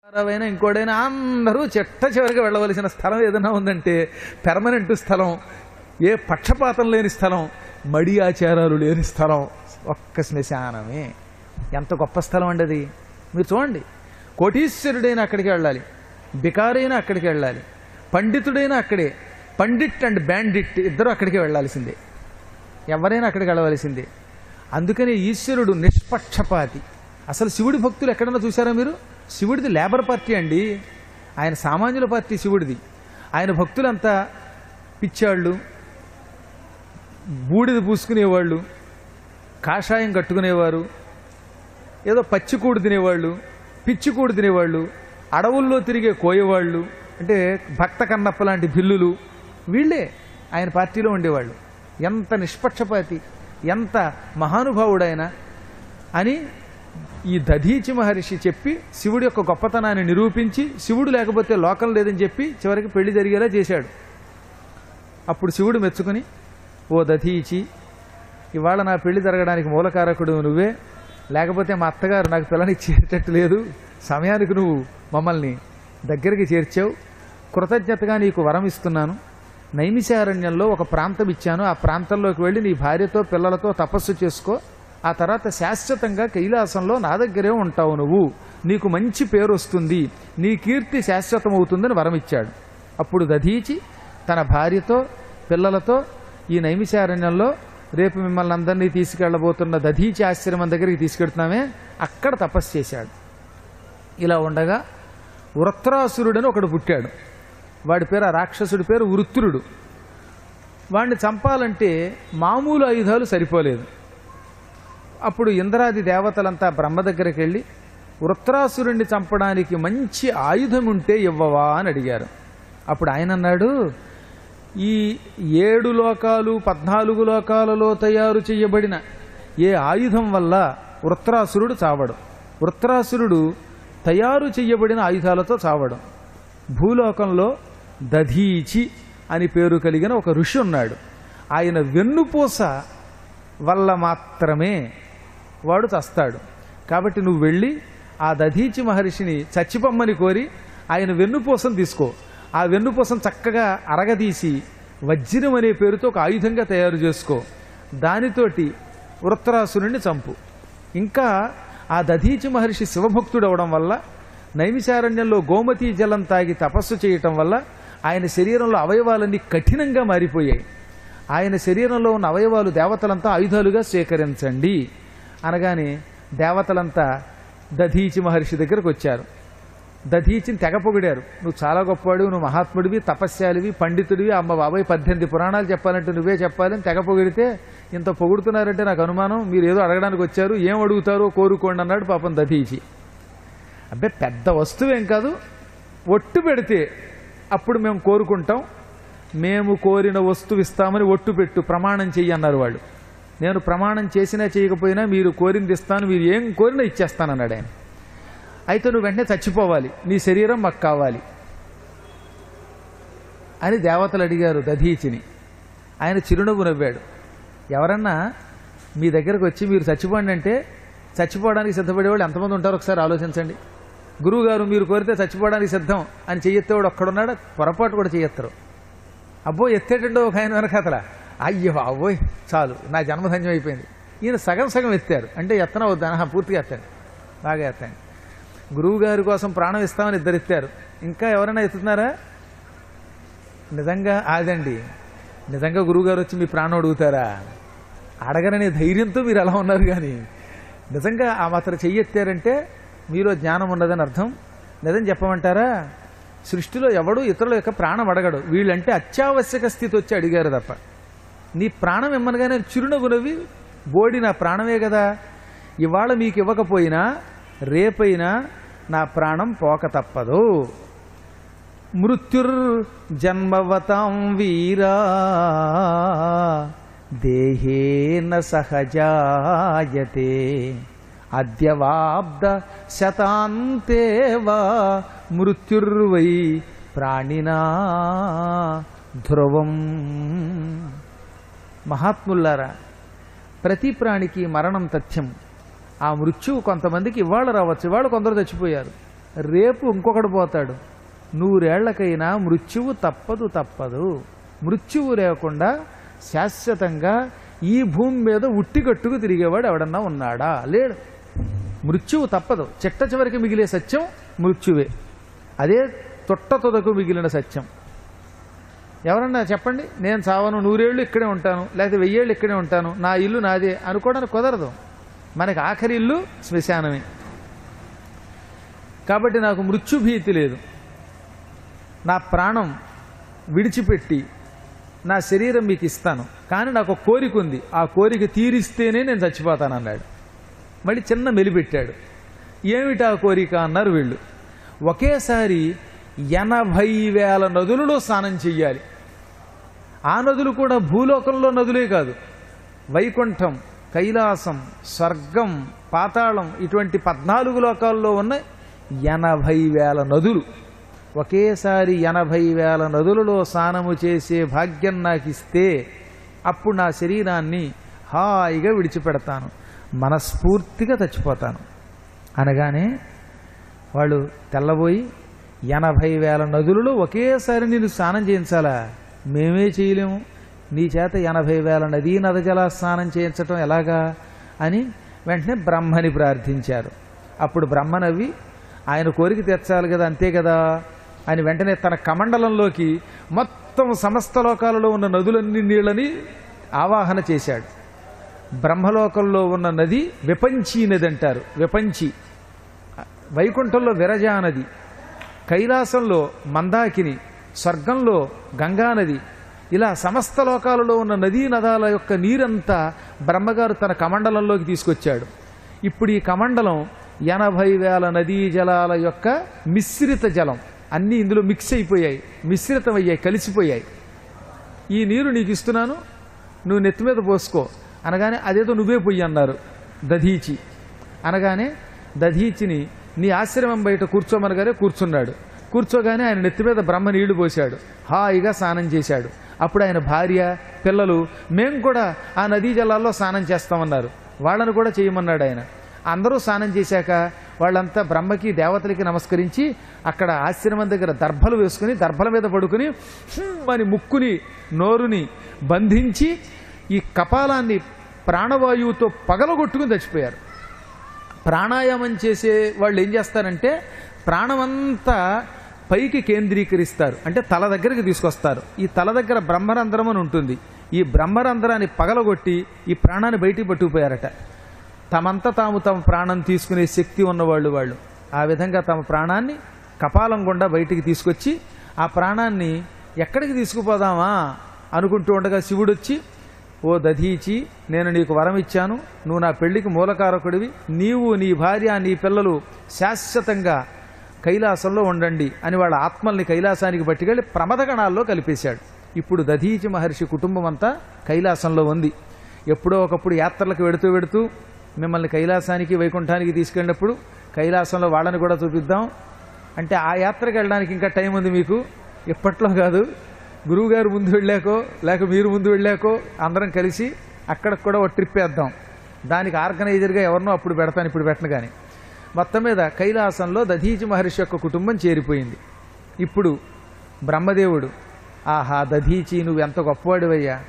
అయినా ఇంకోడైనా అందరూ చెట్ట చివరికి వెళ్ళవలసిన స్థలం ఏదైనా ఉందంటే పెర్మనెంట్ స్థలం ఏ పక్షపాతం లేని స్థలం మడి ఆచారాలు లేని స్థలం ఒక్క శ్మశానమే ఎంత గొప్ప స్థలం అండి అది మీరు చూడండి కోటీశ్వరుడైన అక్కడికి వెళ్ళాలి బికారైనా అక్కడికి వెళ్ళాలి పండితుడైనా అక్కడే పండిట్ అండ్ బ్యాండిట్ ఇద్దరు అక్కడికి వెళ్ళాల్సిందే ఎవరైనా అక్కడికి వెళ్ళవలసిందే అందుకని ఈశ్వరుడు నిష్పక్షపాతి అసలు శివుడి భక్తులు ఎక్కడన్నా చూసారా మీరు శివుడిది లేబర్ పార్టీ అండి ఆయన సామాన్యుల పార్టీ శివుడిది ఆయన భక్తులంతా పిచ్చాళ్ళు బూడిద పూసుకునేవాళ్ళు కాషాయం కట్టుకునేవారు ఏదో పచ్చికూడు తినేవాళ్ళు పిచ్చికూడు తినేవాళ్ళు అడవుల్లో తిరిగే కోయేవాళ్ళు అంటే భక్త కన్నప్ప లాంటి బిల్లులు వీళ్ళే ఆయన పార్టీలో ఉండేవాళ్ళు ఎంత నిష్పక్షపాతి ఎంత మహానుభావుడైన అని ఈ దధీచి మహర్షి చెప్పి శివుడి యొక్క గొప్పతనాన్ని నిరూపించి శివుడు లేకపోతే లోకం లేదని చెప్పి చివరికి పెళ్లి జరిగేలా చేశాడు అప్పుడు శివుడు మెచ్చుకుని ఓ దధీచి ఇవాళ నా పెళ్లి జరగడానికి మూలకారకుడు నువ్వే లేకపోతే మా అత్తగారు నాకు పిల్లనిచ్చేటట్టు లేదు సమయానికి నువ్వు మమ్మల్ని దగ్గరికి చేర్చావు కృతజ్ఞతగా నీకు వరం ఇస్తున్నాను నైమిషారణ్యంలో ఒక ప్రాంతం ఇచ్చాను ఆ ప్రాంతంలోకి వెళ్ళి నీ భార్యతో పిల్లలతో తపస్సు చేసుకో ఆ తర్వాత శాశ్వతంగా కైలాసంలో నా దగ్గరే ఉంటావు నువ్వు నీకు మంచి పేరు వస్తుంది నీ కీర్తి శాశ్వతమవుతుందని వరం ఇచ్చాడు అప్పుడు దధీచి తన భార్యతో పిల్లలతో ఈ నైమిషారణ్యంలో రేపు మిమ్మల్ని అందరినీ తీసుకెళ్లబోతున్న దధీచి ఆశ్రమం దగ్గరికి తీసుకెడుతున్నామే అక్కడ తపస్సు చేశాడు ఇలా ఉండగా వృత్రాసురుడని ఒకడు పుట్టాడు వాడి పేరు ఆ రాక్షసుడి పేరు వృత్రుడు వాడిని చంపాలంటే మామూలు ఆయుధాలు సరిపోలేదు అప్పుడు ఇంద్రాది దేవతలంతా బ్రహ్మ దగ్గరికి వెళ్ళి వృత్రాసురుణ్ణి చంపడానికి మంచి ఆయుధం ఉంటే ఇవ్వవా అని అడిగారు అప్పుడు ఆయన అన్నాడు ఈ ఏడు లోకాలు పద్నాలుగు లోకాలలో తయారు చేయబడిన ఏ ఆయుధం వల్ల వృత్రాసురుడు చావడు వృత్రాసురుడు తయారు చేయబడిన ఆయుధాలతో చావడం భూలోకంలో దధీచి అని పేరు కలిగిన ఒక ఋషి ఉన్నాడు ఆయన వెన్నుపూస వల్ల మాత్రమే వాడు చస్తాడు కాబట్టి నువ్వు వెళ్ళి ఆ దధీచి మహర్షిని చచ్చిపమ్మని కోరి ఆయన వెన్నుపూసం తీసుకో ఆ వెన్నుపూసం చక్కగా అరగదీసి వజ్రం అనే పేరుతో ఒక ఆయుధంగా తయారు చేసుకో దానితోటి వృత్రాసురుణ్ణి చంపు ఇంకా ఆ దధీచి మహర్షి శివభక్తుడు అవడం వల్ల నైమిషారణ్యంలో గోమతీ జలం తాగి తపస్సు చేయటం వల్ల ఆయన శరీరంలో అవయవాలన్నీ కఠినంగా మారిపోయాయి ఆయన శరీరంలో ఉన్న అవయవాలు దేవతలంతా ఆయుధాలుగా స్వీకరించండి అనగానే దేవతలంతా దధీచి మహర్షి దగ్గరకు వచ్చారు దధీచిని తెగ పొగిడారు నువ్వు చాలా గొప్పవాడు నువ్వు మహాత్ముడివి తపస్యాలివి పండితుడివి అమ్మ బాబాయ్ పద్దెనిమిది పురాణాలు చెప్పాలంటే నువ్వే చెప్పాలని తెగ పొగిడితే ఇంత పొగుడుతున్నారంటే నాకు అనుమానం మీరు ఏదో అడగడానికి వచ్చారు ఏం అడుగుతారో కోరుకోండి అన్నాడు పాపం దధీచి అబ్బే పెద్ద వస్తువేం కాదు ఒట్టు పెడితే అప్పుడు మేము కోరుకుంటాం మేము కోరిన వస్తువు ఇస్తామని ఒట్టు పెట్టు ప్రమాణం చెయ్యి అన్నారు వాళ్ళు నేను ప్రమాణం చేసినా చేయకపోయినా మీరు కోరింది ఇస్తాను మీరు ఏం కోరినా ఇచ్చేస్తానన్నాడు ఆయన అయితే నువ్వు వెంటనే చచ్చిపోవాలి నీ శరీరం మాకు కావాలి అని దేవతలు అడిగారు దధీచిని ఆయన చిరునవ్వు నవ్వాడు ఎవరన్నా మీ దగ్గరకు వచ్చి మీరు చచ్చిపోండి అంటే చచ్చిపోవడానికి సిద్ధపడే వాళ్ళు ఎంతమంది ఉంటారో ఒకసారి ఆలోచించండి గురువు గారు మీరు కోరితే చచ్చిపోవడానికి సిద్ధం అని చెయ్యెత్తేవాడు ఒక్కడున్నాడు పొరపాటు కూడా చెయ్యెత్తరు అబ్బో ఎత్తేటండో ఒక ఆయన వెనకాతల అయ్యో అబ్బోయ్ చాలు నా జన్మధన్యం అయిపోయింది ఈయన సగం సగం ఎత్తారు అంటే ఎత్తన వద్దాన పూర్తిగా ఎత్తాడు బాగా ఎత్తాడు గురువు గారి కోసం ప్రాణం ఇస్తామని ఇద్దరు ఎత్తారు ఇంకా ఎవరైనా ఎత్తుతున్నారా నిజంగా అదండి నిజంగా గురువుగారు వచ్చి మీ ప్రాణం అడుగుతారా అడగరనే ధైర్యంతో మీరు అలా ఉన్నారు కానీ నిజంగా ఆ మాత్రం చెయ్యెత్తారంటే మీలో జ్ఞానం ఉన్నదని అర్థం నిజం చెప్పమంటారా సృష్టిలో ఎవడు ఇతరుల యొక్క ప్రాణం అడగడు వీళ్ళంటే అత్యావశ్యక స్థితి వచ్చి అడిగారు తప్ప నీ ప్రాణం ఇమ్మనగానే చిరునవ్వు నవ్వి బోడి నా ప్రాణమే కదా ఇవాళ మీకు ఇవ్వకపోయినా రేపైనా నా ప్రాణం పోక తప్పదు మృత్యుర్జన్మవతాం వీరా దేహేన సహజాయతే అద్యవాబ్ద శతాంతేవా మృత్యుర్వై ప్రాణినా ధ్రువం మహాత్ముల్లారా ప్రతి ప్రాణికి మరణం తథ్యం ఆ మృత్యువు కొంతమందికి ఇవాళ రావచ్చు ఇవాళ కొందరు చచ్చిపోయారు రేపు ఇంకొకడు పోతాడు నూరేళ్లకైనా మృత్యువు తప్పదు తప్పదు మృత్యువు లేకుండా శాశ్వతంగా ఈ భూమి మీద ఉట్టిగట్టుకు తిరిగేవాడు ఎవడన్నా ఉన్నాడా లేడు మృత్యువు తప్పదు చిట్ట చివరికి మిగిలే సత్యం మృత్యువే అదే తొట్ట తొదకు మిగిలిన సత్యం ఎవరన్నా చెప్పండి నేను చావను నూరేళ్ళు ఇక్కడే ఉంటాను లేకపోతే వెయ్యేళ్ళు ఇక్కడే ఉంటాను నా ఇల్లు నాదే అనుకోవడానికి కుదరదు మనకి ఆఖరి ఇల్లు శ్మశానమే కాబట్టి నాకు మృత్యుభీతి లేదు నా ప్రాణం విడిచిపెట్టి నా శరీరం మీకు ఇస్తాను కానీ నాకు ఒక కోరిక ఉంది ఆ కోరిక తీరిస్తేనే నేను చచ్చిపోతాను అన్నాడు మళ్ళీ చిన్న మెలిపెట్టాడు ఏమిటి ఆ కోరిక అన్నారు వీళ్ళు ఒకేసారి ఎనభై వేల నదులలో స్నానం చెయ్యాలి ఆ నదులు కూడా భూలోకంలో నదులే కాదు వైకుంఠం కైలాసం స్వర్గం పాతాళం ఇటువంటి పద్నాలుగు లోకాల్లో ఉన్న ఎనభై వేల నదులు ఒకేసారి ఎనభై వేల నదులలో స్నానము చేసే భాగ్యం నాకు ఇస్తే అప్పుడు నా శరీరాన్ని హాయిగా విడిచిపెడతాను మనస్ఫూర్తిగా చచ్చిపోతాను అనగానే వాళ్ళు తెల్లబోయి ఎనభై వేల నదులలో ఒకేసారి నేను స్నానం చేయించాలా మేమే చేయలేము నీ చేత ఎనభై వేల నదీ నదజల స్నానం చేయించటం ఎలాగా అని వెంటనే బ్రహ్మని ప్రార్థించారు అప్పుడు బ్రహ్మ నవ్వి ఆయన కోరిక తీర్చాలి కదా అంతే కదా అని వెంటనే తన కమండలంలోకి మొత్తం సమస్త లోకాలలో ఉన్న నదులన్నీ నీళ్ళని ఆవాహన చేశాడు బ్రహ్మలోకంలో ఉన్న నది విపంచీ నది అంటారు విపంచి వైకుంఠంలో విరజా నది కైలాసంలో మందాకిని స్వర్గంలో గంగానది ఇలా సమస్త లోకాలలో ఉన్న నదీ నదాల యొక్క నీరంతా బ్రహ్మగారు తన కమండలంలోకి తీసుకొచ్చాడు ఇప్పుడు ఈ కమండలం ఎనభై వేల నదీ జలాల యొక్క మిశ్రిత జలం అన్నీ ఇందులో మిక్స్ అయిపోయాయి మిశ్రితమయ్యాయి కలిసిపోయాయి ఈ నీరు నీకు ఇస్తున్నాను నువ్వు నెత్తి మీద పోసుకో అనగానే అదేదో నువ్వే పొయ్యి అన్నారు దధీచి అనగానే దధీచిని నీ ఆశ్రమం బయట కూర్చోమనగానే కూర్చున్నాడు కూర్చోగానే ఆయన నెత్తి మీద బ్రహ్మ నీళ్లు పోశాడు హాయిగా స్నానం చేశాడు అప్పుడు ఆయన భార్య పిల్లలు మేము కూడా ఆ నదీ జలాల్లో స్నానం చేస్తామన్నారు వాళ్ళను కూడా చేయమన్నాడు ఆయన అందరూ స్నానం చేశాక వాళ్ళంతా బ్రహ్మకి దేవతలకి నమస్కరించి అక్కడ ఆశ్రమం దగ్గర దర్భలు వేసుకుని దర్భల మీద పడుకుని "హ్మ్" అని ముక్కుని నోరుని బంధించి ఈ కపాలాన్ని ప్రాణవాయువుతో పగలగొట్టుకుని చచ్చిపోయారు ప్రాణాయామం చేసే వాళ్ళు ఏం చేస్తారంటే ప్రాణమంతా పైకి కేంద్రీకరిస్తారు అంటే తల దగ్గరికి తీసుకొస్తారు ఈ తల దగ్గర బ్రహ్మరంధ్రం అని ఉంటుంది ఈ బ్రహ్మరంధ్రాన్ని పగలగొట్టి ఈ ప్రాణాన్ని బయటికి పట్టుకుపోయారట తమంతా తాము తమ ప్రాణం తీసుకునే శక్తి ఉన్నవాళ్ళు వాళ్ళు ఆ విధంగా తమ ప్రాణాన్ని కపాలం గుండా బయటికి తీసుకొచ్చి ఆ ప్రాణాన్ని ఎక్కడికి తీసుకుపోదామా అనుకుంటూ ఉండగా శివుడు వచ్చి ఓ దధీచి నేను నీకు వరం ఇచ్చాను నువ్వు నా పెళ్లికి మూలకారకుడివి నీవు నీ భార్య నీ పిల్లలు శాశ్వతంగా కైలాసంలో ఉండండి అని వాళ్ళ ఆత్మల్ని కైలాసానికి పట్టుకెళ్ళి ప్రమదగణాల్లో కలిపేశాడు ఇప్పుడు దధీచి మహర్షి కుటుంబం అంతా కైలాసంలో ఉంది ఎప్పుడో ఒకప్పుడు యాత్రలకు వెడుతూ వెడుతూ మిమ్మల్ని కైలాసానికి వైకుంఠానికి తీసుకెళ్ళినప్పుడు కైలాసంలో వాళ్ళని కూడా చూపిద్దాం అంటే ఆ యాత్రకు వెళ్ళడానికి ఇంకా టైం ఉంది మీకు ఇప్పట్లో కాదు గురువుగారు ముందు వెళ్ళాకో లేక మీరు ముందు వెళ్ళాకో అందరం కలిసి అక్కడికి కూడా ఒక ట్రిప్ వేద్దాం దానికి ఆర్గనైజర్గా ఎవరినో అప్పుడు పెడతాను ఇప్పుడు పెట్టను కానీ మొత్తం మీద కైలాసంలో దధీచి మహర్షి యొక్క కుటుంబం చేరిపోయింది ఇప్పుడు బ్రహ్మదేవుడు ఆహా దధీచి నువ్వు ఎంత గొప్పవాడివయ్యా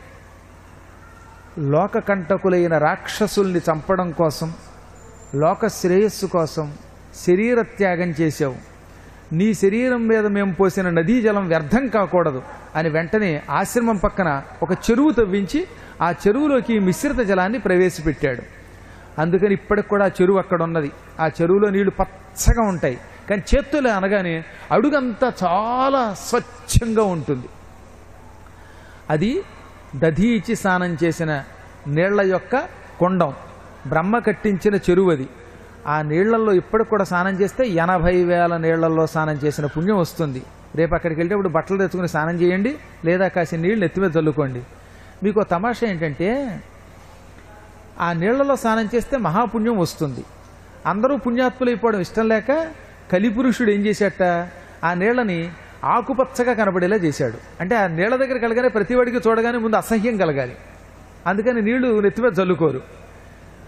లోకకంటకులైన రాక్షసుల్ని చంపడం కోసం లోక శ్రేయస్సు కోసం శరీర త్యాగం చేశావు నీ శరీరం మీద మేము పోసిన నదీ జలం వ్యర్థం కాకూడదు అని వెంటనే ఆశ్రమం పక్కన ఒక చెరువు తవ్వించి ఆ చెరువులోకి ఈ మిశ్రిత జలాన్ని ప్రవేశపెట్టాడు అందుకని ఇప్పటికి కూడా ఆ చెరువు అక్కడ ఉన్నది ఆ చెరువులో నీళ్లు పచ్చగా ఉంటాయి కానీ చేత్తులే అనగానే అడుగంతా చాలా స్వచ్ఛంగా ఉంటుంది అది దధీచి స్నానం చేసిన నీళ్ల యొక్క కొండం బ్రహ్మ కట్టించిన చెరువు అది ఆ నీళ్లలో ఇప్పటికి కూడా స్నానం చేస్తే ఎనభై వేల నీళ్లలో స్నానం చేసిన పుణ్యం వస్తుంది రేపు అక్కడికి వెళ్ళేటప్పుడు బట్టలు తెచ్చుకుని స్నానం చేయండి లేదా కాసిన నీళ్లు ఎత్తి మీద చల్లుకోండి మీకు ఓ తమాషా ఏంటంటే ఆ నీళ్లలో స్నానం చేస్తే మహాపుణ్యం వస్తుంది అందరూ పుణ్యాత్ములు అయిపోవడం ఇష్టం లేక కలిపురుషుడు ఏం చేశాట ఆ నీళ్ళని ఆకుపచ్చగా కనబడేలా చేశాడు అంటే ఆ నీళ్ల దగ్గర కలగానే ప్రతివాడికి చూడగానే ముందు అసహ్యం కలగాలి అందుకని నీళ్లు నెత్తిమీద చల్లుకోరు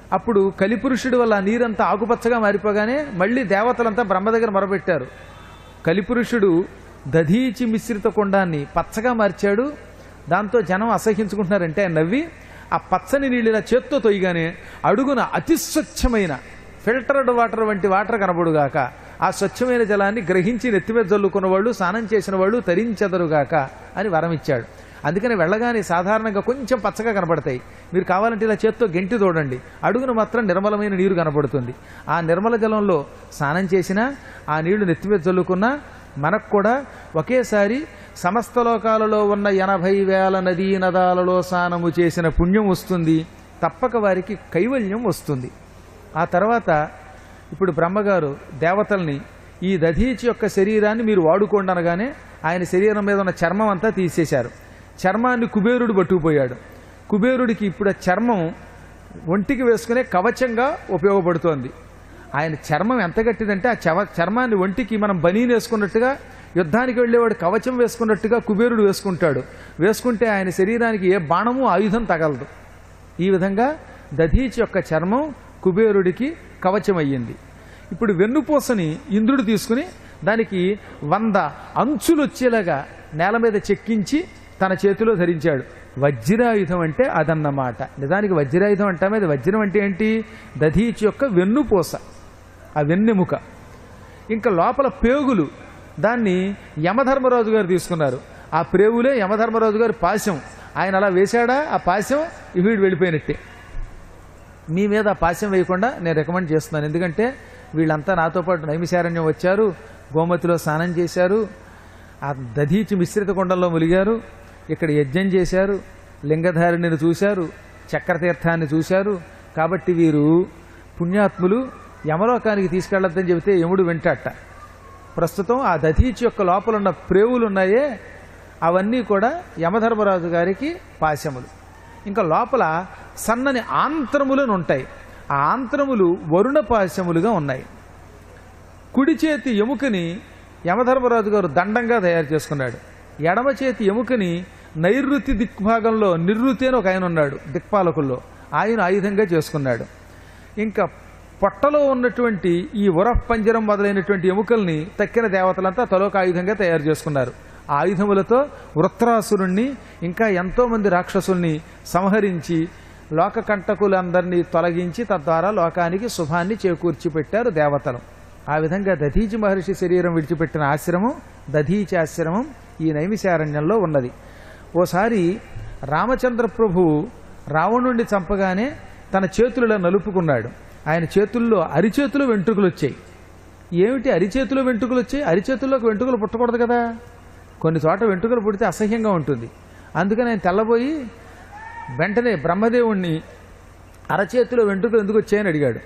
అప్పుడు కలిపురుషుడి వల్ల ఆ నీరంతా ఆకుపచ్చగా మారిపోగానే మళ్ళీ దేవతలంతా బ్రహ్మ దగ్గర మొరపెట్టారు కలిపురుషుడు దధీచి మిశ్రిత కుండాన్ని పచ్చగా మార్చాడు దాంతో జనం అసహించుకుంటున్నారంటే ఆయన నవ్వి ఆ పచ్చని నీళ్ళు ఇలా చేత్తో తొయ్యగానే అడుగున అతి స్వచ్ఛమైన ఫిల్టర్డ్ వాటర్ వంటి వాటర్ కనబడుగాక ఆ స్వచ్ఛమైన జలాన్ని గ్రహించి నెత్తిమీద జల్లుకున్న వాళ్ళు స్నానం చేసిన వాళ్ళు తరించెదరుగాక అని వరం ఇచ్చాడు అందుకని వెళ్ళగానే సాధారణంగా కొంచెం పచ్చగా కనబడతాయి మీరు కావాలంటే ఇలా చేత్తో గెంటి చూడండి అడుగున మాత్రం నిర్మలమైన నీరు కనబడుతుంది ఆ నిర్మల జలంలో స్నానం చేసినా ఆ నీళ్లు నెత్తిమీద జల్లుకున్నా మనకు కూడా ఒకేసారి సమస్త లోకాలలో ఉన్న ఎనభై వేల నదీ నదాలలో స్నానము చేసిన పుణ్యం వస్తుంది తప్పక వారికి కైవల్యం వస్తుంది ఆ తర్వాత ఇప్పుడు బ్రహ్మగారు దేవతల్ని ఈ దధీచి యొక్క శరీరాన్ని మీరు వాడుకోండి అనగానే ఆయన శరీరం మీద ఉన్న చర్మం అంతా తీసేశారు చర్మాన్ని కుబేరుడు పట్టుకుపోయాడు కుబేరుడికి ఇప్పుడు ఆ చర్మం ఒంటికి వేసుకునే కవచంగా ఉపయోగపడుతోంది ఆయన చర్మం ఎంత గట్టిదంటే ఆ చవ చర్మాన్ని ఒంటికి మనం బనీని వేసుకున్నట్టుగా యుద్ధానికి వెళ్ళేవాడు కవచం వేసుకున్నట్టుగా కుబేరుడు వేసుకుంటాడు వేసుకుంటే ఆయన శరీరానికి ఏ బాణము ఆయుధం తగలదు ఈ విధంగా దధీచి యొక్క చర్మం కుబేరుడికి కవచమయ్యింది ఇప్పుడు వెన్నుపూసని ఇంద్రుడు తీసుకుని దానికి వంద అంచులు వచ్చేలాగా నేల మీద చెక్కించి తన చేతిలో ధరించాడు వజ్రాయుధం అంటే అదన్నమాట నిజానికి వజ్రాయుధం అంటామే అది వజ్రం అంటే ఏంటి దధీచి యొక్క వెన్నుపూస ఆ వెన్నెముక ఇంకా లోపల పేగులు దాన్ని యమధర్మరాజు గారు తీసుకున్నారు ఆ ప్రేగులే యమధర్మరాజు గారి పాశం ఆయన అలా వేశాడా ఆ పాశం వీడు వెళ్ళిపోయినట్టే మీ మీద ఆ పాశం వేయకుండా నేను రికమెండ్ చేస్తున్నాను ఎందుకంటే వీళ్ళంతా నాతో పాటు నైమిశారణ్యం వచ్చారు గోమతిలో స్నానం చేశారు ఆ దధీచి మిశ్రిత కొండల్లో ములిగారు ఇక్కడ యజ్ఞం చేశారు లింగధారిణిని చూశారు చక్రతీర్థాన్ని చూశారు కాబట్టి వీరు పుణ్యాత్ములు యమలోకానికి తీసుకెళ్లొద్దని చెబితే యముడు వెంటాట ప్రస్తుతం ఆ దధీచి యొక్క లోపల ఉన్న ప్రేవులు ఉన్నాయే అవన్నీ కూడా యమధర్మరాజు గారికి పాశములు ఇంకా లోపల సన్నని ఆంత్రములను ఉంటాయి ఆ ఆంత్రములు వరుణ పాశములుగా ఉన్నాయి కుడి చేతి ఎముకని యమధర్మరాజు గారు దండంగా తయారు చేసుకున్నాడు ఎడమ చేతి ఎముకని నైరుతి దిక్భాగంలో నిర్రుతి అని ఒక ఆయన ఉన్నాడు దిక్పాలకుల్లో ఆయన ఆయుధంగా చేసుకున్నాడు ఇంకా పొట్టలో ఉన్నటువంటి ఈ ఉరఫ్ పంజరం మొదలైనటువంటి ఎముకల్ని తక్కిన దేవతలంతా తలోక ఆయుధంగా తయారు చేసుకున్నారు ఆ ఆయుధములతో వృత్రాసురుణ్ణి ఇంకా ఎంతో మంది రాక్షసుల్ని సంహరించి లోక కంటకులందరినీ తొలగించి తద్వారా లోకానికి శుభాన్ని చేకూర్చి పెట్టారు దేవతలు ఆ విధంగా దధీచి మహర్షి శరీరం విడిచిపెట్టిన ఆశ్రమం దధీచి ఆశ్రమం ఈ నైమిశారణ్యంలో ఉన్నది ఓసారి రామచంద్ర ప్రభువు రావణుణ్ణి చంపగానే తన చేతులలో నలుపుకున్నాడు ఆయన చేతుల్లో అరిచేతులు వెంట్రుకలు వచ్చాయి ఏమిటి అరిచేతిలో వెంట్రుకలు వచ్చాయి అరిచేతుల్లోకి వెంట్రుకలు పుట్టకూడదు కదా కొన్ని చోట వెంట్రుకలు పుడితే అసహ్యంగా ఉంటుంది అందుకని ఆయన తెల్లబోయి వెంటనే బ్రహ్మదేవుణ్ణి అరచేతిలో వెంట్రుకలు ఎందుకు వచ్చాయని అడిగాడు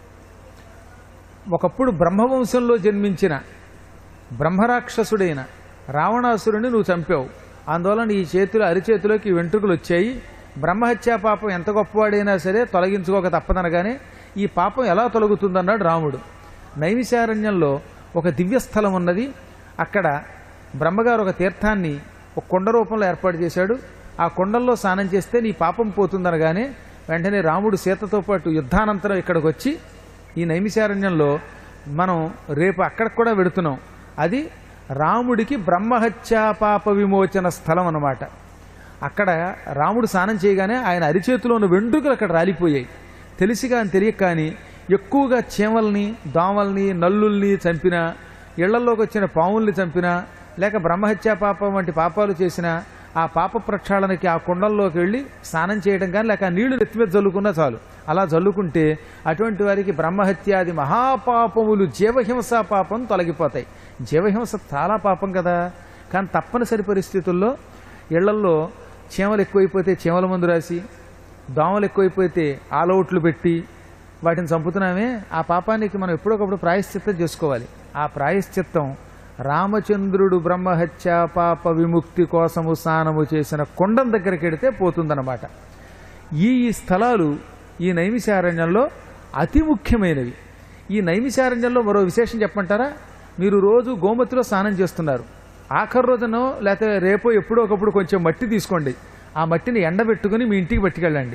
ఒకప్పుడు బ్రహ్మవంశంలో జన్మించిన బ్రహ్మరాక్షసుడైన రావణాసురుని నువ్వు చంపావు అందువలన ఈ చేతిలో అరిచేతిలోకి ఈ వెంట్రుకలు వచ్చాయి బ్రహ్మహత్యా పాపం ఎంత గొప్పవాడైనా సరే తొలగించుకోక తప్పదనగానే ఈ పాపం ఎలా తొలగుతుందన్నాడు రాముడు నైమిశారణ్యంలో ఒక దివ్యస్థలం ఉన్నది అక్కడ బ్రహ్మగారు ఒక తీర్థాన్ని ఒక కొండ రూపంలో ఏర్పాటు చేశాడు ఆ కొండల్లో స్నానం చేస్తే నీ పాపం పోతుందనగానే వెంటనే రాముడు సీతతో పాటు యుద్ధానంతరం ఇక్కడికి వచ్చి ఈ నైమిశారణ్యంలో మనం రేపు అక్కడికి కూడా వెడుతున్నాం అది రాముడికి బ్రహ్మహత్యా పాప విమోచన స్థలం అన్నమాట అక్కడ రాముడు స్నానం చేయగానే ఆయన అరిచేతిలో ఉన్న వెంట్రుకలు అక్కడ రాలిపోయాయి తెలిసి కానీ తెలియక కానీ ఎక్కువగా చీమల్ని దోమల్ని నల్లుల్ని చంపినా ఇళ్లలోకి వచ్చిన పావుల్ని చంపినా లేక బ్రహ్మహత్యా పాపం వంటి పాపాలు చేసినా ఆ పాప ప్రక్షాళనకి ఆ కుండల్లోకి వెళ్ళి స్నానం చేయడం కానీ లేక ఆ నీళ్లు నెత్తి మీద జల్లుకున్నా చాలు అలా జల్లుకుంటే అటువంటి వారికి బ్రహ్మహత్యాది మహాపాపములు జీవహింస పాపం తొలగిపోతాయి జీవహింస చాలా పాపం కదా కానీ తప్పనిసరి పరిస్థితుల్లో ఇళ్లల్లో చీమలు ఎక్కువైపోతే చీమల మందు రాసి దోమలు ఎక్కువైపోతే ఆలౌట్లు పెట్టి వాటిని చంపుతున్నామే ఆ పాపానికి మనం ఎప్పుడొకప్పుడు ప్రాయశ్చిత్తం చేసుకోవాలి ఆ ప్రాయశ్చిత్తం రామచంద్రుడు బ్రహ్మహత్య పాప విముక్తి కోసము స్నానము చేసిన కొండం దగ్గరికి వెడితే పోతుందన్నమాట ఈ ఈ స్థలాలు ఈ నైమిశారణ్యంలో అతి ముఖ్యమైనవి ఈ నైమిశారణ్యంలో మరో విశేషం చెప్పమంటారా మీరు రోజు గోమతిలో స్నానం చేస్తున్నారు ఆఖరి రోజునో లేకపోతే రేపో ఎప్పుడో ఒకప్పుడు కొంచెం మట్టి తీసుకోండి ఆ మట్టిని ఎండబెట్టుకుని మీ ఇంటికి పట్టుకెళ్ళండి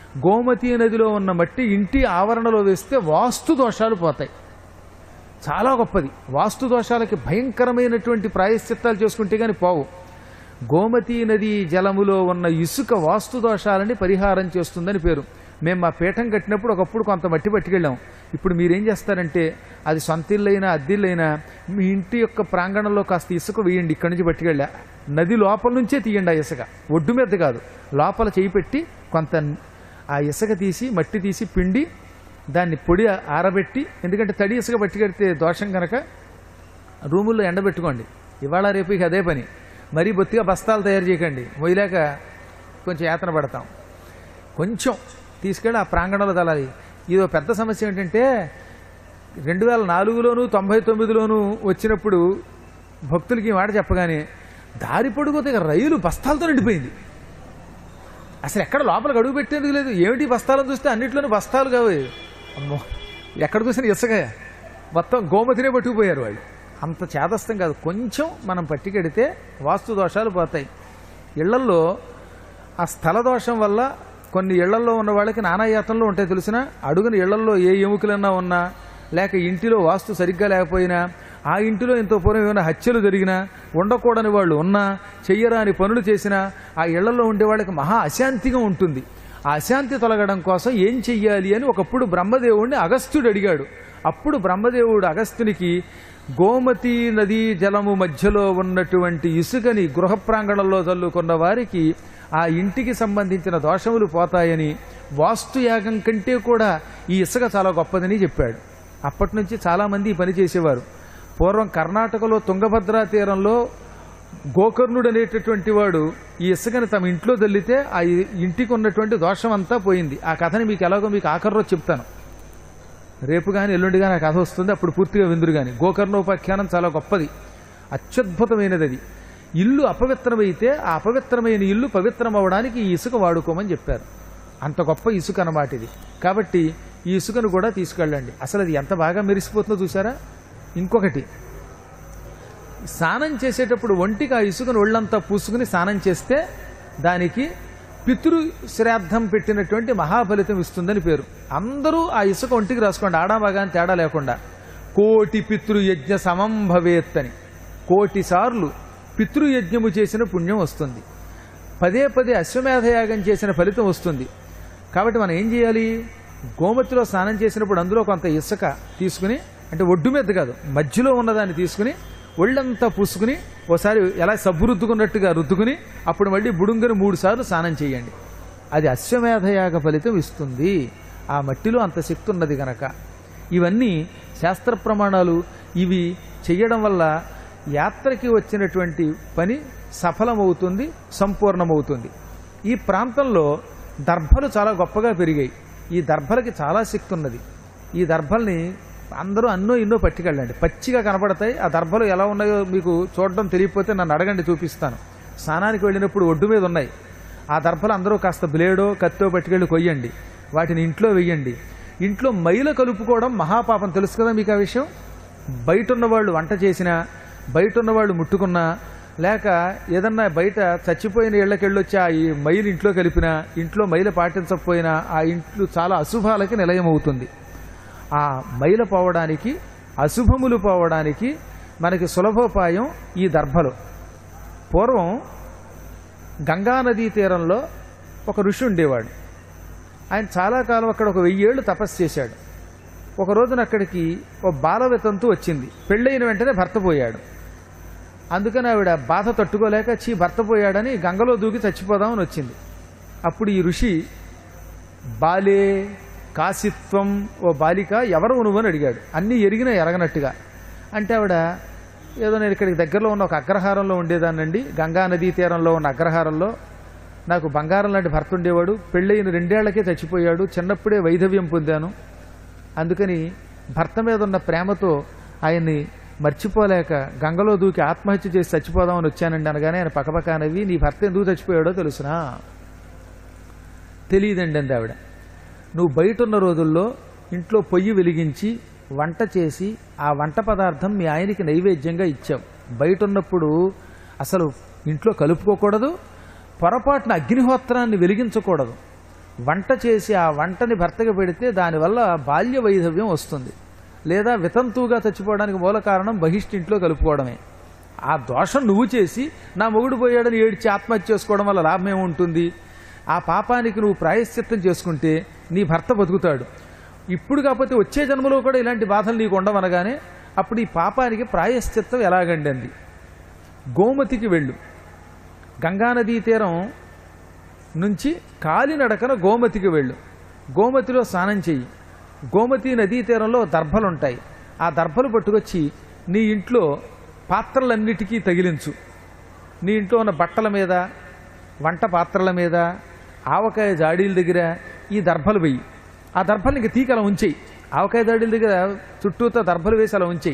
గోమతీ నదిలో ఉన్న మట్టి ఇంటి ఆవరణలో వేస్తే వాస్తు దోషాలు పోతాయి చాలా గొప్పది వాస్తు దోషాలకి భయంకరమైనటువంటి ప్రాయశ్చిత్తాలు చేసుకుంటే కానీ పోవు గోమతీ నది జలములో ఉన్న ఇసుక వాస్తు దోషాలని పరిహారం చేస్తుందని పేరు మేము మా పీఠం కట్టినప్పుడు ఒకప్పుడు కొంత మట్టి పట్టుకెళ్ళాం ఇప్పుడు మీరేం చేస్తారంటే అది సొంత ఇల్లైనా అద్దిల్లైనా మీ ఇంటి యొక్క ప్రాంగణంలో కాస్త ఇసుక వేయండి ఇక్కడి నుంచి పట్టుకెళ్ళా నది లోపల నుంచే తీయండి ఆ ఇసుక ఒడ్డు మీద కాదు లోపల చేయి పెట్టి కొంత ఆ ఇసుక తీసి మట్టి తీసి పిండి దాన్ని పొడి ఆరబెట్టి ఎందుకంటే తడి ఇసుక పట్టుకెడితే దోషం కనుక రూముల్లో ఎండబెట్టుకోండి ఇవాళ రేపు ఇక అదే పని మరీ బొత్తిగా బస్తాలు తయారు చేయకండి మొయ్యలేక కొంచెం యాతన పడతాం కొంచెం తీసుకెళ్ళి ఆ ప్రాంగణంలో తలాలి ఇదో పెద్ద సమస్య ఏంటంటే రెండు వేల నాలుగులోను తొంభై తొమ్మిదిలోను వచ్చినప్పుడు భక్తులకి ఈ మాట చెప్పగానే దారి పొడుగుతే ఇక రైలు బస్తాలతో నిండిపోయింది అసలు ఎక్కడ లోపలికి అడుగు పెట్టేందుకు లేదు ఏమిటి బస్తాలను చూస్తే అన్నిట్లోనూ బస్తాలు కావు అమ్మో ఎక్కడ చూసినా ఇసుక మొత్తం గోమతినే పట్టుకుపోయారు వాళ్ళు అంత చేదస్తం కాదు కొంచెం మనం పట్టికెడితే వాస్తు దోషాలు పోతాయి ఇళ్లల్లో ఆ స్థల దోషం వల్ల కొన్ని ఇళ్లల్లో ఉన్న వాళ్ళకి నానాయాతంలో ఉంటాయి తెలిసిన అడుగున ఇళ్లల్లో ఏ ఎముకలన్నా ఉన్నా లేక ఇంటిలో వాస్తు సరిగ్గా లేకపోయినా ఆ ఇంటిలో ఇంత పూర్వం ఏమైనా హత్యలు జరిగినా ఉండకూడని వాళ్ళు ఉన్నా చెయ్యరాని పనులు చేసినా ఆ ఇళ్లలో ఉండే వాళ్ళకి మహా అశాంతిగా ఉంటుంది ఆ అశాంతి తొలగడం కోసం ఏం చెయ్యాలి అని ఒకప్పుడు బ్రహ్మదేవుడిని అగస్త్యుడు అడిగాడు అప్పుడు బ్రహ్మదేవుడు అగస్త్యునికి గోమతి నదీ జలము మధ్యలో ఉన్నటువంటి ఇసుకని గృహ ప్రాంగణంలో చల్లుకున్న వారికి ఆ ఇంటికి సంబంధించిన దోషములు పోతాయని వాస్తుయాగం కంటే కూడా ఈ ఇసుక చాలా గొప్పదని చెప్పాడు అప్పటి నుంచి చాలామంది ఈ పని చేసేవారు పూర్వం కర్ణాటకలో తుంగభద్రా తీరంలో గోకర్ణుడు అనేటటువంటి వాడు ఈ ఇసుకని తమ ఇంట్లో దల్లితే ఆ ఇ- ఇంటికి ఉన్నటువంటి దోషం అంతా పోయింది ఆ కథని మీకు ఎలాగో మీకు ఆఖరిలో చెప్తాను రేపు కానీ ఎల్లుండి కానీ ఆ కథ వస్తుంది అప్పుడు పూర్తిగా విందురు కానీ గోకర్ణోపాఖ్యానం చాలా గొప్పది అత్యద్భుతమైనది అది ఇల్లు అపవిత్రమైతే ఆ అపవిత్రమైన ఇల్లు పవిత్రం అవ్వడానికి ఈ ఇసుక వాడుకోమని చెప్పారు అంత గొప్ప ఇసుక అన్నమాట ఇది కాబట్టి ఈ ఇసుకను కూడా తీసుకెళ్ళండి అసలు అది ఎంత బాగా మెరిసిపోతుందో చూసారా ఇంకొకటి స్నానం చేసేటప్పుడు ఒంటికి ఆ ఇసుకను ఒళ్ళంతా పూసుకుని స్నానం చేస్తే దానికి పితృ శ్రాద్ధం పెట్టినటువంటి మహాఫలితం ఇస్తుందని పేరు అందరూ ఆ ఇసుక ఒంటికి రాసుకోండి ఆడామగా అని తేడా లేకుండా కోటి పితృయజ్ఞ సమం భవేత్ అని కోటి సార్లు పితృయజ్ఞము చేసిన పుణ్యం వస్తుంది పదే పదే అశ్వమేధయాగం చేసిన ఫలితం వస్తుంది కాబట్టి మనం ఏం చేయాలి గోమతిలో స్నానం చేసినప్పుడు అందులో కొంత ఇసుక తీసుకుని అంటే ఒడ్డు మీద కాదు మధ్యలో ఉన్నదాన్ని తీసుకుని ఒళ్ళంతా పూసుకుని ఓసారి ఎలా సబ్బు రుద్దుకున్నట్టుగా రుద్దుకుని అప్పుడు మళ్ళీ బుడుంగని మూడు సార్లు స్నానం చేయండి అది అశ్వమేధయాగ ఫలితం ఇస్తుంది ఆ మట్టిలో అంత శక్తి ఉన్నది గనక ఇవన్నీ శాస్త్ర ప్రమాణాలు ఇవి చెయ్యడం వల్ల యాత్రకి వచ్చినటువంటి పని సఫలమవుతుంది సంపూర్ణమవుతుంది ఈ ప్రాంతంలో దర్భలు చాలా గొప్పగా పెరిగాయి ఈ దర్భలకి చాలా శక్తి ఉన్నది ఈ దర్భల్ని అందరూ అన్నో ఎన్నో పట్టుకెళ్ళండి పచ్చిగా కనపడతాయి ఆ దర్భలు ఎలా ఉన్నాయో మీకు చూడడం తెలియకపోతే నన్ను అడగండి చూపిస్తాను స్నానానికి వెళ్ళినప్పుడు ఒడ్డు మీద ఉన్నాయి ఆ దర్భలు అందరూ కాస్త బ్లేడో కత్తో పట్టుకెళ్ళి కొయ్యండి వాటిని ఇంట్లో వెయ్యండి ఇంట్లో మైల కలుపుకోవడం మహాపాపం తెలుసు కదా మీకు ఆ విషయం బయట ఉన్నవాళ్ళు వంట చేసినా బయట ఉన్నవాళ్ళు ముట్టుకున్నా లేక ఏదన్నా బయట చచ్చిపోయిన ఇళ్లకెళ్ళొచ్చి ఆ ఈ మైలు ఇంట్లో కలిపినా ఇంట్లో మైల పాటించకపోయినా ఆ ఇంట్లో చాలా అశుభాలకి నిలయం అవుతుంది ఆ మైల పోవడానికి అశుభములు పోవడానికి మనకి సులభోపాయం ఈ దర్భలు పూర్వం గంగానదీ తీరంలో ఒక ఋషి ఉండేవాడు ఆయన చాలా కాలం అక్కడ ఒక వెయ్యేళ్ళు తపస్సు చేశాడు ఒక రోజున అక్కడికి ఓ బాలవితంతు వచ్చింది పెళ్ళైన వెంటనే భర్త పోయాడు అందుకని ఆవిడ బాధ తట్టుకోలేక చీ భర్త పోయాడని గంగలో దూకి చచ్చిపోదామని వచ్చింది అప్పుడు ఈ ఋషి బాలే కాశిత్వం ఓ బాలిక ఎవరు నువ్వు అని అడిగాడు అన్నీ ఎరిగినా ఎరగనట్టుగా అంటే ఆవిడ ఏదో నేను ఇక్కడికి దగ్గరలో ఉన్న ఒక అగ్రహారంలో ఉండేదానండి గంగా నదీ తీరంలో ఉన్న అగ్రహారంలో నాకు బంగారం లాంటి భర్త ఉండేవాడు పెళ్ళైన రెండేళ్లకే చచ్చిపోయాడు చిన్నప్పుడే వైధవ్యం పొందాను అందుకని భర్త మీద ఉన్న ప్రేమతో ఆయన్ని మర్చిపోలేక గంగలో దూకి ఆత్మహత్య చేసి చచ్చిపోదామని వచ్చానండి అనగానే ఆయన పక్కపక్కనవి నీ భర్త ఎందుకు చచ్చిపోయాడో తెలుసునా తెలియదండి అంది ఆవిడ నువ్వు బయట ఉన్న రోజుల్లో ఇంట్లో పొయ్యి వెలిగించి వంట చేసి ఆ వంట పదార్థం మీ ఆయనకి నైవేద్యంగా ఇచ్చావు బయట ఉన్నప్పుడు అసలు ఇంట్లో కలుపుకోకూడదు పొరపాటున అగ్నిహోత్రాన్ని వెలిగించకూడదు వంట చేసి ఆ వంటని భర్తకి పెడితే దానివల్ల బాల్య వైధవ్యం వస్తుంది లేదా వితంతువుగా చచ్చిపోవడానికి మూల కారణం బహిష్టింట్లో కలుపుకోవడమే ఆ దోషం నువ్వు చేసి నా మొగుడు పోయాడని ఏడ్చి ఆత్మహత్య చేసుకోవడం వల్ల లాభం ఏముంటుంది ఆ పాపానికి నువ్వు ప్రాయశ్చిత్తం చేసుకుంటే నీ భర్త బతుకుతాడు ఇప్పుడు కాకపోతే వచ్చే జన్మలో కూడా ఇలాంటి బాధలు నీకు ఉండవనగానే అప్పుడు ఈ పాపానికి ప్రాయశ్చిత్తం ఎలాగండి అంది గోమతికి వెళ్ళు గంగానదీ తీరం నుంచి కాలినడకన గోమతికి వెళ్ళు గోమతిలో స్నానం చెయ్యి గోమతి నదీ తీరంలో దర్భలుంటాయి ఆ దర్భలు పట్టుకొచ్చి నీ ఇంట్లో పాత్రలన్నిటికీ తగిలించు నీ ఇంట్లో ఉన్న బట్టల మీద వంట పాత్రల మీద ఆవకాయ జాడీల దగ్గర ఈ దర్భలు వెయ్యి ఆ దర్భలు ఇంక తీకి అలా ఉంచేయి ఆవకాయ జాడీల దగ్గర చుట్టూతో దర్భలు వేసి అలా ఉంచేయి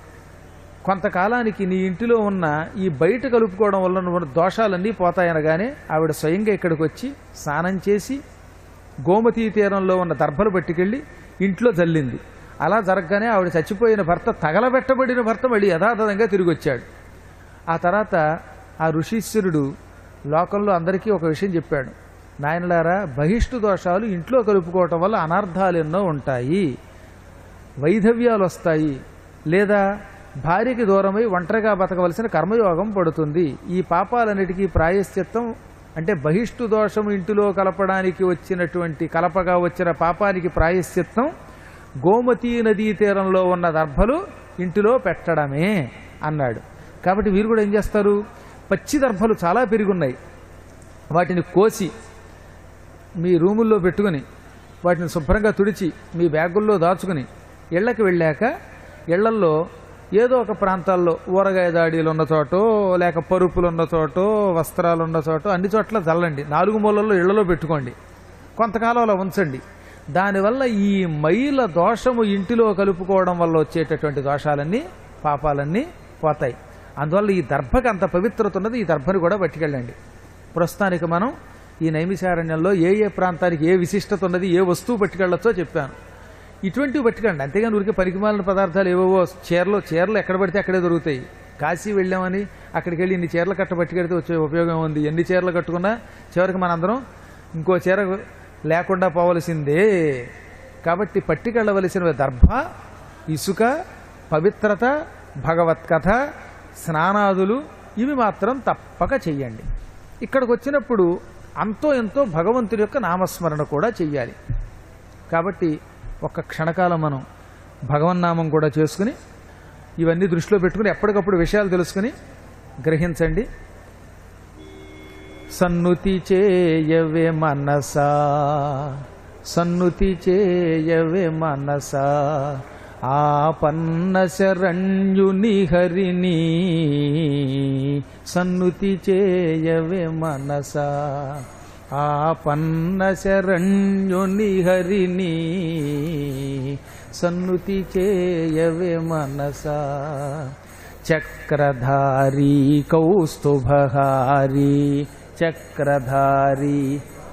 కొంతకాలానికి నీ ఇంటిలో ఉన్న ఈ బయట కలుపుకోవడం వల్ల ఉన్న దోషాలన్నీ పోతాయనగానే ఆవిడ స్వయంగా ఇక్కడికి వచ్చి స్నానం చేసి గోమతీ తీరంలో ఉన్న దర్భలు పట్టుకెళ్ళి ఇంట్లో జల్లింది అలా జరగగానే ఆవిడ చచ్చిపోయిన భర్త తగలబెట్టబడిన భర్త మళ్ళీ యథాతథంగా తిరిగి వచ్చాడు ఆ తర్వాత ఆ ఋషీశ్వరుడు లోకంలో అందరికీ ఒక విషయం చెప్పాడు నాయనలారా బహిష్టు దోషాలు ఇంట్లో కలుపుకోవటం వల్ల అనర్థాలు ఎన్నో ఉంటాయి వైధవ్యాలు వస్తాయి లేదా భార్యకి దూరమై ఒంటరిగా బతకవలసిన కర్మయోగం పడుతుంది ఈ పాపాలన్నిటికీ ప్రాయశ్చిత్తం అంటే బహిష్టు దోషం ఇంటిలో కలపడానికి వచ్చినటువంటి కలపగా వచ్చిన పాపానికి ప్రాయశ్చిత్తం గోమతీ నదీ తీరంలో ఉన్న దర్భలు ఇంటిలో పెట్టడమే అన్నాడు కాబట్టి వీరు కూడా ఏం చేస్తారు పచ్చి దర్భలు చాలా పెరుగున్నాయి వాటిని కోసి మీ రూముల్లో పెట్టుకుని వాటిని శుభ్రంగా తుడిచి మీ బ్యాగుల్లో దాచుకుని ఇళ్ళకి వెళ్ళాక ఇళ్లల్లో ఏదో ఒక ప్రాంతాల్లో ఊరగాయ దాడీలు ఉన్న చోటో లేక పరుపులు ఉన్న చోటో వస్త్రాలు ఉన్న చోటో అన్ని చోట్ల చల్లండి నాలుగు మూలల్లో ఇళ్లలో పెట్టుకోండి కొంతకాలం అలా ఉంచండి దానివల్ల ఈ మైల దోషము ఇంటిలో కలుపుకోవడం వల్ల వచ్చేటటువంటి దోషాలన్నీ పాపాలన్నీ పోతాయి అందువల్ల ఈ దర్భకి అంత పవిత్రత ఉన్నది ఈ దర్భని కూడా పట్టుకెళ్ళండి ప్రస్తుతానికి మనం ఈ నైమిషారణ్యంలో ఏ ఏ ప్రాంతానికి ఏ విశిష్టత ఉన్నది ఏ వస్తువు పట్టుకెళ్ళొచ్చో చెప్పాను ఇటువంటివి పట్టుకండి అంతేగాని ఊరికే పరికిమాలిన పదార్థాలు ఏవేవో చీరలు చీరలు ఎక్కడ పడితే అక్కడే దొరుకుతాయి కాశీ వెళ్ళామని అక్కడికి వెళ్ళి ఇన్ని చీరలు కట్ట పట్టుకెడితే వచ్చే ఉపయోగం ఉంది ఎన్ని చీరలు కట్టుకున్నా చివరికి మనందరం ఇంకో చీర లేకుండా పోవలసిందే కాబట్టి పట్టుకెళ్ళవలసిన దర్భ ఇసుక పవిత్రత భగవత్కథ స్నానాదులు ఇవి మాత్రం తప్పక చెయ్యండి ఇక్కడికి వచ్చినప్పుడు అంతో ఎంతో భగవంతుడి యొక్క నామస్మరణ కూడా చెయ్యాలి కాబట్టి ఒక్క క్షణకాలం మనం భగవన్నామం కూడా చేసుకుని ఇవన్నీ దృష్టిలో పెట్టుకుని ఎప్పటికప్పుడు విషయాలు తెలుసుకుని గ్రహించండి సన్నుతి చేయవే మనసా సన్నుతి చేయవే మనసా ఆపన్న శరణ్యుని హరిని సన్నుతి చేయవే మనసా ఆపన్న శరణ్యుని హరిని సన్నుతి చేయవే మనసా చక్రధారీ కౌస్తుభహారీ చక్రధారీ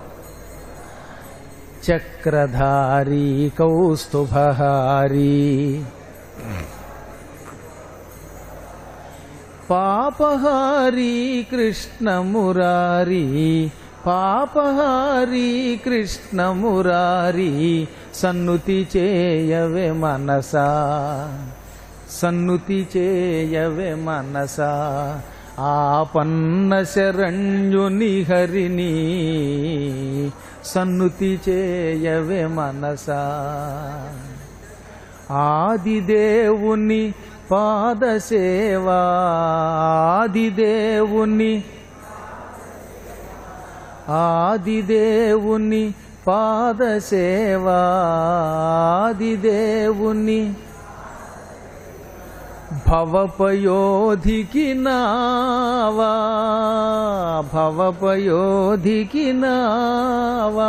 చక్రధారీ కౌస్తుభహారీ పాపహారీ కృష్ణమురారీ పాపహారీ కృష్ణమురారీ సన్నుతి చేయవే మనసా సన్నుతి చేయవే మనసా ఆపన్న శరణ్యుని హరిని సన్నుతి చేయవే మనసా ఆదిదేవుని పాదసేవా ఆదిదేవుని ఆదిదేవుని పాదసేవా ఆదిదేవుని భవపయోధికి నావా భవపయోధికి నావా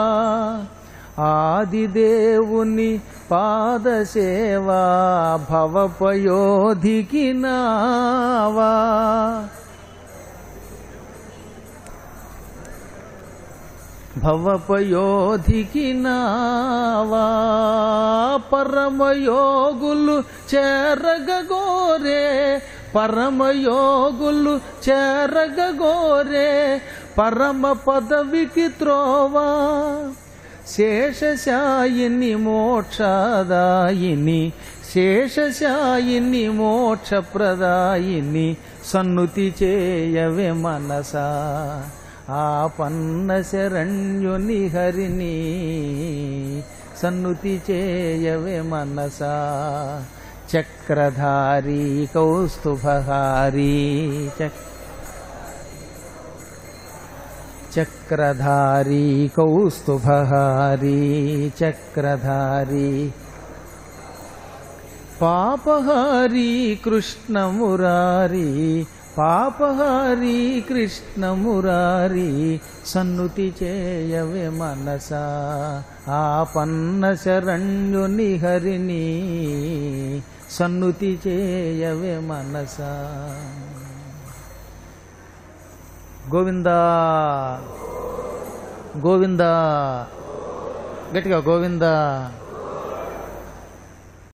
ఆదిదేవుని పాదసేవా భవపయోధికి నావా భవపయోధికి నావా పరమయోగులు చేరగగోరే పరమయోగులు చేరగగోరే పరమ పదవికి త్రోవా శేషశాయిని మోక్షదాయిని శేషశాయిని మోక్షప్రదాయిని సన్నుతి చేయవే మనసా ఆపన్న శరణ్యుని హరిని సన్నుతి చేయవే మనసా చక్రధారి కౌస్తుభహారీ చక్ర చక్రధారీ కౌస్తుభహారీ చక్రధారీ పాపహారీ కృష్ణమురారీ పాపహారీ కృష్ణమురారీ సన్నుతి చేయవే మనసా ఆపన్న శరణ్యుని హరిని సన్నుతి చేయవే మనసా గోవిందా గోవిందా గట్టిగా గోవిందా